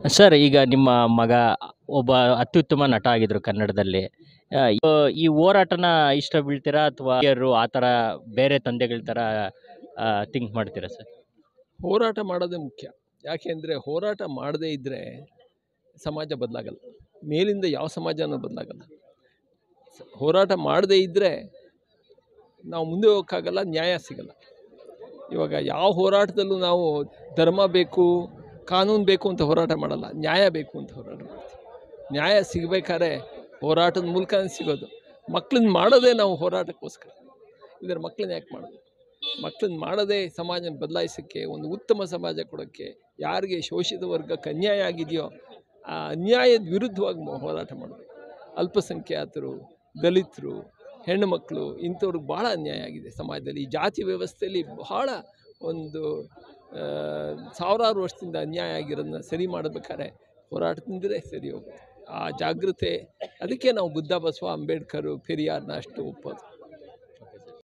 sir ಈಗ ನಿಮ್ಮ ಮಗ ಒಬ್ಬ ಅತ್ಯುತ್ತಮ ನಟ ಆಗಿದ್ರು ಕನ್ನಡದಲ್ಲಿ ಆ, ಈ- ಈ ಹೋರಾಟನ ಇಷ್ಟ ಬೀಳ್ತೀರಾ ಅಥವಾ ಆ ಥರ ಬೇರೆ ತಂದೆಗಳ ಥರ ಥಿಂಕ್ ಮಾಡ್ತೀರಾ ಸರ್ ಹೋರಾಟ ಮಾಡೋದೇ ಮುಖ್ಯ ಯಾಕೆಂದರೆ ಹೋರಾಟ ಮಾಡದೇ ಇದ್ದರೆ ಸಮಾಜ ಬದಲಾಗಲ್ಲ ಮೇಲಿಂದ ಯಾವ ಸಮಾಜನೂ ಬದಲಾಗಲ್ಲ ಸ- ಹೋರಾಟ ಮಾಡದೇ ಇದ್ದರೆ ನಾವು ಮುಂದೆ ಹೋಗೋಕ್ಕಾಗಲ್ಲ ನ್ಯಾಯ ಸಿಗಲ್ಲ ಇವಾಗ ಯಾವ ಹೋರಾಟದಲ್ಲೂ ನಾವು ಧರ್ಮ ಬೇಕು ಕಾನೂನು ಬೇಕು ಅಂತ ಹೋರಾಟ ಮಾಡಲ್ಲ ನ್ಯಾಯ ಬೇಕು ಅಂತ ಹೋರಾಟ ಮಾಡ್ತೀವಿ ನ್ಯಾಯ ಸಿಗಬೇಕಾದ್ರೆ ಹೋರಾಟದ ಮೂಲಕನೇ ಸಿಗೋದು ಮಕ್ಳನ್ನ ಮಾಡೋದೇ ನಾವು ಹೋರಾಟಕ್ಕೋಸ್ಕರ ಇದ್ರ ಮಕ್ಳನ್ನ ಯಾಕೆ ಮಾಡೋದು ಮಕ್ಳನ್ನ ಮಾಡದೇ ಸಮಾಜ ಬದಲಾಯಿಸೋಕ್ಕೆ ಒಂದು ಉತ್ತಮ ಸಮಾಜ ಕೊಡೋಕ್ಕೆ ಯಾರಿಗೆ ಶೋಷಿತ ವರ್ಗಕ್ಕೆ ಅನ್ಯಾಯ ಆಗಿದೆಯೋ ಆ ಅನ್ಯಾಯದ ವಿರುದ್ಧವಾಗಿ ಮ- ಹೋರಾಟ ಮಾಡಬೇಕು ಅಲ್ಪಸಂಖ್ಯಾತರು ದಲಿತರು ಹೆಣ್ಣುಮಕ್ಕಳು ಇಂಥವ್ರಿಗೆ ಭಾಳ ಅನ್ಯಾಯ ಆಗಿದೆ ಸಮಾಜದಲ್ಲಿ ಈ ಜಾತಿ ವ್ಯವಸ್ಥೆಯಲ್ಲಿ ಬಹಳ ಒಂದು ಆ, ಸಾವಿರಾರು ವರ್ಷದಿಂದ ಅನ್ಯಾಯ ಆಗಿರೋದನ್ನ ಸರಿ ಮಾಡಬೇಕಾದ್ರೆ ಹೋರಾಟದಿಂದಲೇ ಸರಿ ಹೋಗುತ್ತೆ ಆ ಜಾಗೃತೆ ಅದಕ್ಕೆ ನಾವು ಬುದ್ಧ ಬಸವ ಅಂಬೇಡ್ಕರು ಪೆರಿಯಾರ್ನ ಅಷ್ಟು ಒಪ್ಪೋದು